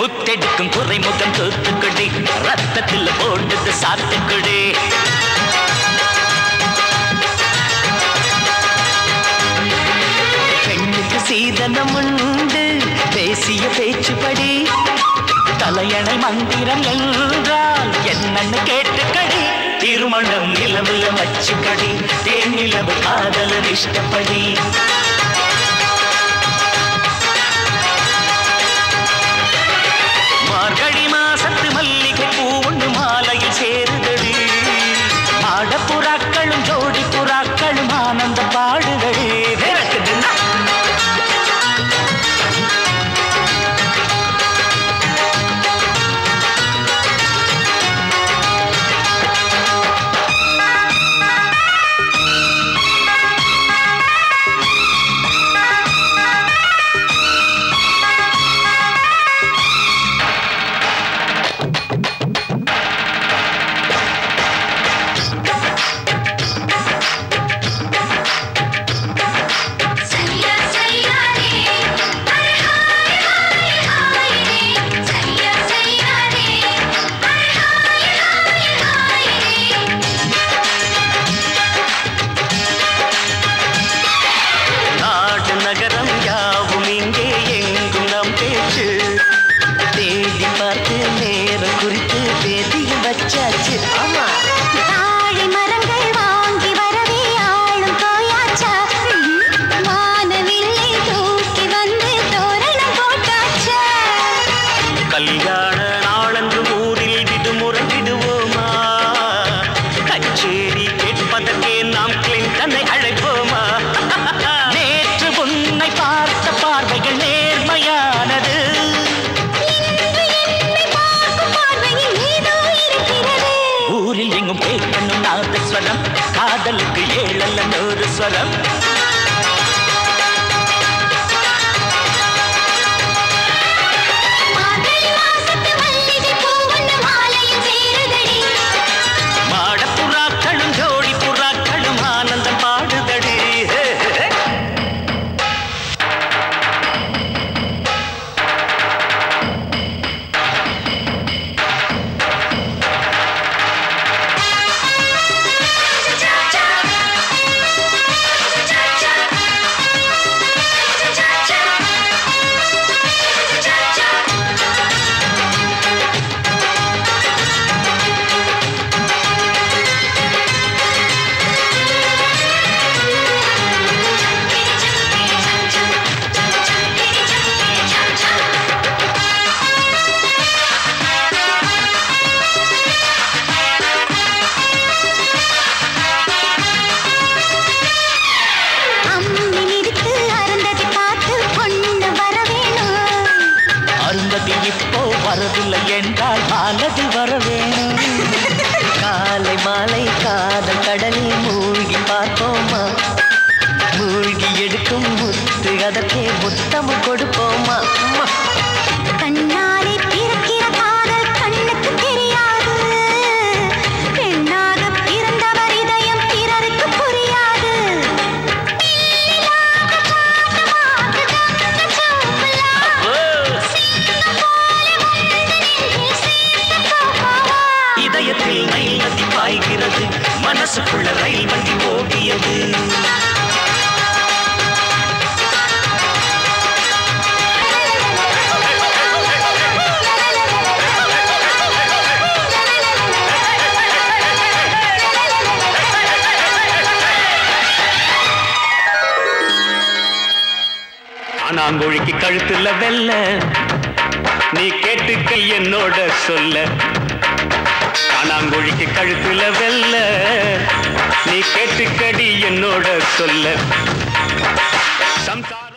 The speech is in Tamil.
முத்தெடுக்கும் துறைமுகம் தூத்துக்குடி ரத்தத்தில் போட்டது சாத்துக்குடி பெண்ணுக்கு சீதனம் உண்டு பேசிய பேச்சுப்படி தலையணை மந்திரம் என்றால் என்னன்னு கேட்டுக்கடி திருமணம் நிலவுல வச்சுக்கடி தேன் நிலவு காதலர் இஷ்டப்படி மார்கழி மாசத்து மல்லிகை பூ ஒண்ணு மாலையில் சேருதடி ஆடப்புறாக்களும் ஜோடி புறாக்களும் ஆனந்த பாடுதடி விரட்டுதுன்னா சையா சையா ரே ஹாய் ஹாய் ஹாய் ஹாய் ரே சையா சையா ரே ஹாய் ஹாய் ஹாய் ஹாய் ரே நாடு நகரம் யாவும் இங்கே எங்கும் நம் பேச்சு தேடி பார்த்து நேரம் குறித்து தேதியும் வச்சாச்சு ஆமா தாழை மரங்கள் வாங்கி வரவே ஆளும் போயாச்சா வானவில்லை தூக்கி வந்து தோரணம் போட்டாச்சா கல்யாண நாளன்று ஊரில் விடுமுறை விடுவோமா கச்சேரி கேட்பதற்கே நாம் கிளின்டனை அழைப்போமா நேற்று உன்னை பார்த்த பார்வைகள் நேர்மையானது இன்று என்னை பார்க்கும் பார்வையில் ஏதோ இருக்கிறது ஊரில் எங்கும் கேட்கணும் நாதஸ்வரம் காதலுக்கு ஏழல்ல நூறு ஸ்வரம் மார்கழி மாசத்து மல்லிகை பூ ஒண்ணு மாலையில் சேருதடி மாடப்புறாக்களும் ஜோடி புறாக்களும் ஆனந்தம் பாடுதடி ஹே, ஹே, ஹே. அம்மி மிதித்து அருந்ததி பார்த்து கொண்டு வர வேணும் அருந்ததி இப்போ வரவில்லை என்றால் மாலதி வர வேணும் காலை மாலை காதல் கடலில் மூழ்கி பார்ப்போமா மூழ்கி எடுக்கும் முத்து அதற்கே முத்தம் கொடுப்போமா அம்மா. கண்ணாலே பிறக்கிற காதல் கண்ணுக்கு தெரியாது பெண்ணாக பிறந்தவர் இதயம் பிறருக்கு புரியாது பிள்ளையாக பார்த்த மாத்து தங்க சோப்பலா, ஓ, சின்ன போல வந்து நெஞ்சில் சேர்த்து போகவா? இதயத்தில் ரயில் நதி பாய்கிறது மனசுக்குள்ள ரயில் வண்டி ஓடியது ஆனாங்கொழிக்கு கழுத்துல வெல்ல நீ கேட்டுக்க என்னோட சொல்ல ஆனாங்கொழிக்கு கழுத்துல வெல்ல நீ கேட்டுக்கடி என்னோட சொல்ல சம்சார